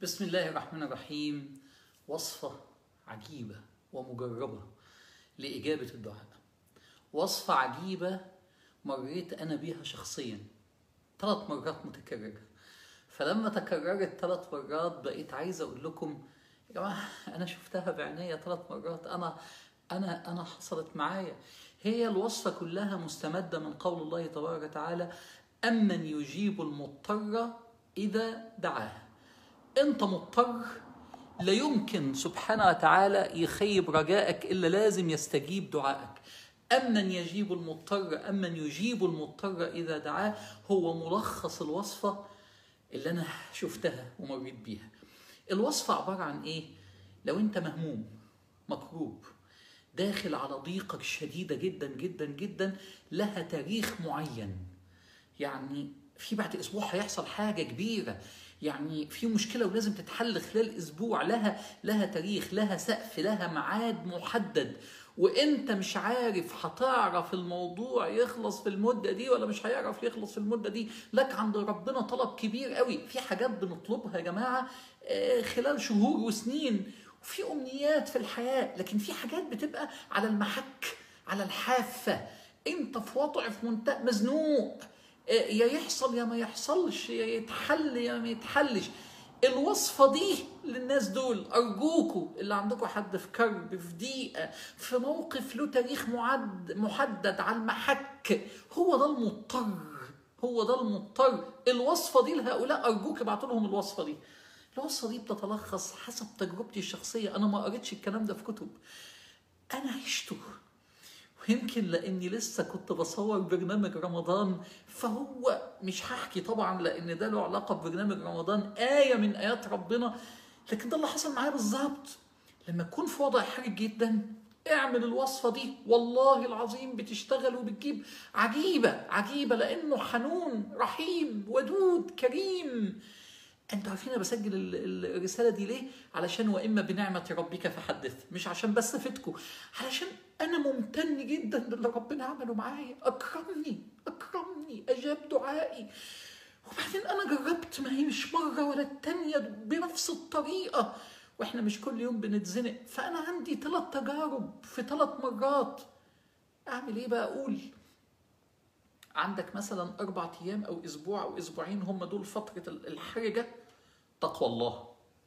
بسم الله الرحمن الرحيم وصفة عجيبة ومجربة لإجابة الدعاء وصفة عجيبة مريت أنا بيها شخصيا ثلاث مرات متكررة فلما تكررت ثلاث مرات بقيت عايز أقول لكم يا جماعة أنا شفتها بعناية ثلاث مرات أنا أنا أنا حصلت معايا هي الوصفة كلها مستمدة من قول الله تبارك وتعالى أمن يجيب المضطر إذا دعاه أنت مضطر لا يمكن سبحانه وتعالى يخيب رجائك إلا لازم يستجيب دعائك أمن يجيب المضطر أمن يجيب المضطر إذا دعاه هو ملخص الوصفة اللي أنا شفتها ومريت بيها الوصفة عبارة عن إيه؟ لو أنت مهموم مكروب داخل على ضيقة شديدة جدا جدا جدا لها تاريخ معين يعني في بعد اسبوع هيحصل حاجه كبيره يعني في مشكله ولازم تتحل خلال اسبوع لها لها تاريخ لها سقف لها ميعاد محدد وانت مش عارف هتعرف الموضوع يخلص في المده دي ولا مش هيعرف يخلص في المده دي لك عند ربنا طلب كبير قوي في حاجات بنطلبها يا جماعه آه، خلال شهور وسنين وفي امنيات في الحياه لكن في حاجات بتبقى على المحك على الحافه انت في وضع في منتهى مزنوق يا يحصل يا ما يحصلش يا يتحل يا ما يتحلش الوصفة دي للناس دول أرجوكوا اللي عندكم حد في كرب في ضيقة في موقف له تاريخ معد محدد على المحك هو ده المضطر هو ده المضطر الوصفة دي لهؤلاء أرجوك ابعتوا لهم الوصفة دي الوصفة دي بتتلخص حسب تجربتي الشخصية أنا ما قريتش الكلام ده في كتب أنا عشته ويمكن لاني لسه كنت بصور برنامج رمضان فهو مش هحكي طبعا لان ده له علاقه ببرنامج رمضان ايه من ايات ربنا لكن ده اللي حصل معايا بالظبط لما تكون في وضع حرج جدا اعمل الوصفه دي والله العظيم بتشتغل وبتجيب عجيبه عجيبه لانه حنون رحيم ودود كريم انتوا عارفين انا بسجل ال- ال- الرساله دي ليه؟ علشان واما بنعمه ربك فحدث، مش عشان بس افيدكم، علشان انا ممتن جدا باللي ربنا عمله معايا، اكرمني اكرمني اجاب دعائي. وبعدين انا جربت ما هي مش مره ولا التانيه بنفس الطريقه واحنا مش كل يوم بنتزنق، فانا عندي ثلاث تجارب في ثلاث مرات. اعمل ايه بقى اقول؟ عندك مثلا أربع أيام أو أسبوع أو أسبوعين هم دول فترة الحرجة تقوى الله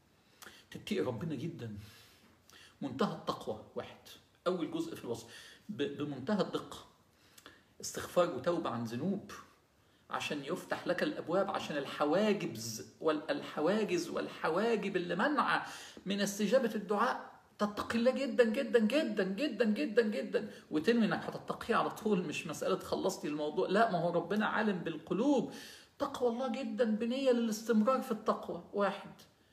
تتقي ربنا جدا منتهى التقوى واحد أول جزء في الوصف ب- بمنتهى الدقة استغفار وتوبة عن ذنوب عشان يفتح لك الابواب عشان الحواجز والحواجز والحواجب اللي منع من استجابه الدعاء تتقي الله جدا جدا جدا جدا جدا جدا وتنوي انك هتتقيه على طول مش مساله خلصتي الموضوع لا ما هو ربنا عالم بالقلوب تقوى الله جدا بنيه للاستمرار في التقوى واحد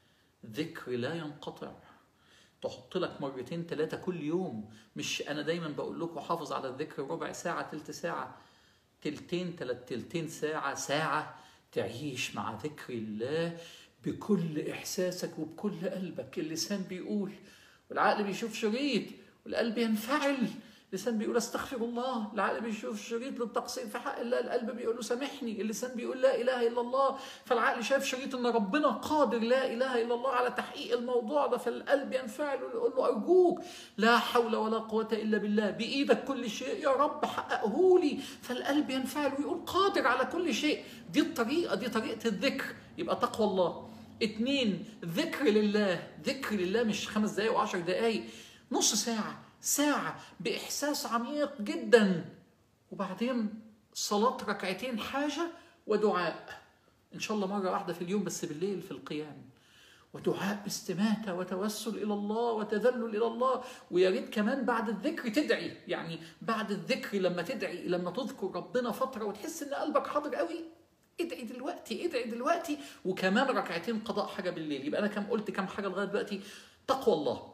ذكر لا ينقطع تحط لك مرتين ثلاثة كل يوم مش أنا دايما بقول لكم حافظ على الذكر ربع ساعة تلت ساعة تلتين تلت تلتين ساعة ساعة تعيش مع ذكر الله بكل إحساسك وبكل قلبك اللسان بيقول والعقل بيشوف شريط والقلب ينفعل اللسان بيقول استغفر الله العقل بيشوف شريط للتقصير في حق الله القلب بيقول له سامحني اللسان بيقول لا اله الا الله فالعقل شايف شريط ان ربنا قادر لا اله الا الله على تحقيق الموضوع ده فالقلب ينفعل ويقول له ارجوك لا حول ولا قوه الا بالله بايدك كل شيء يا رب حققه لي فالقلب ينفعل ويقول قادر على كل شيء دي الطريقه دي طريقه الذكر يبقى تقوى الله اتنين ذكر لله ذكر لله مش خمس دقايق وعشر دقايق نص ساعة ساعة بإحساس عميق جدا وبعدين صلاة ركعتين حاجة ودعاء إن شاء الله مرة واحدة في اليوم بس بالليل في القيام ودعاء باستماتة وتوسل إلى الله وتذلل إلى الله ويا ريت كمان بعد الذكر تدعي يعني بعد الذكر لما تدعي لما تذكر ربنا فترة وتحس إن قلبك حاضر قوي ادعي دلوقتي ادعي دلوقتي وكمان ركعتين قضاء حاجة بالليل يبقى أنا كم قلت كم حاجة لغاية دلوقتي تقوى الله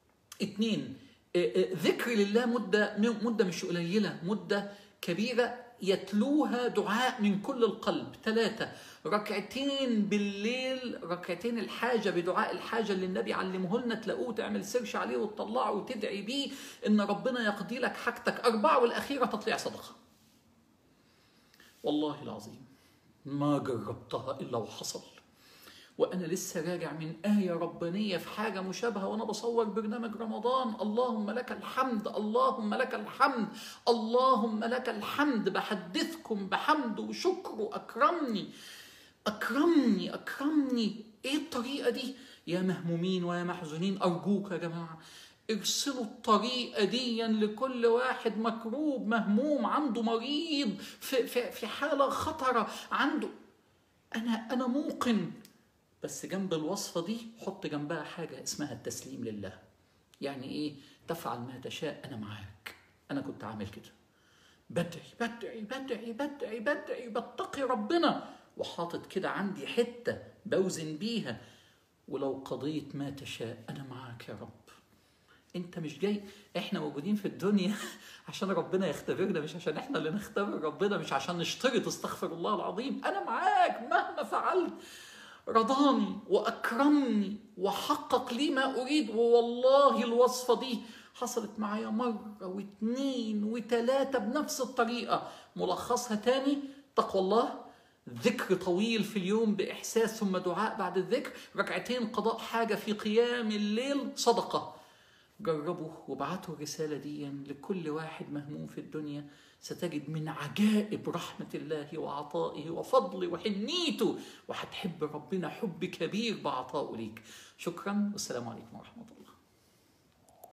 اتنين اه، اه، ذكر لله مدة مدة مش قليلة مدة كبيرة يتلوها دعاء من كل القلب ثلاثة ركعتين بالليل ركعتين الحاجة بدعاء الحاجة اللي النبي علمه لنا تلاقوه تعمل سيرش عليه وتطلعه وتدعي بيه إن ربنا يقضي لك حاجتك أربعة والأخيرة تطلع صدقة والله العظيم ما جربتها إلا وحصل وانا لسه راجع من ايه ربانيه في حاجه مشابهه وانا بصور برنامج رمضان اللهم لك الحمد اللهم لك الحمد اللهم لك الحمد بحدثكم بحمد وشكر اكرمني اكرمني اكرمني ايه الطريقه دي يا مهمومين ويا محزونين ارجوك يا جماعه ارسلوا الطريقه دي لكل واحد مكروب مهموم عنده مريض في, في, في حاله خطره عنده انا انا موقن بس جنب الوصفه دي حط جنبها حاجه اسمها التسليم لله يعني ايه تفعل ما تشاء انا معاك انا كنت عامل كده بدعي بدعي بدعي بدعي بدعي بتقي ربنا وحاطط كده عندي حته بوزن بيها ولو قضيت ما تشاء انا معاك يا رب انت مش جاي احنا موجودين في الدنيا عشان ربنا يختبرنا مش عشان احنا اللي نختبر ربنا مش عشان نشترط استغفر الله العظيم انا معاك مهما فعلت رضاني واكرمني وحقق لي ما اريد ووالله الوصفه دي حصلت معايا مرة واثنين وثلاثة بنفس الطريقة ملخصها تاني تقوى الله ذكر طويل في اليوم بإحساس ثم دعاء بعد الذكر ركعتين قضاء حاجة في قيام الليل صدقة جربوا وابعتوا الرسالة دي لكل واحد مهموم في الدنيا ستجد من عجائب رحمة الله وعطائه وفضله وحنيته وهتحب ربنا حب كبير بعطائه ليك شكرا والسلام عليكم ورحمة الله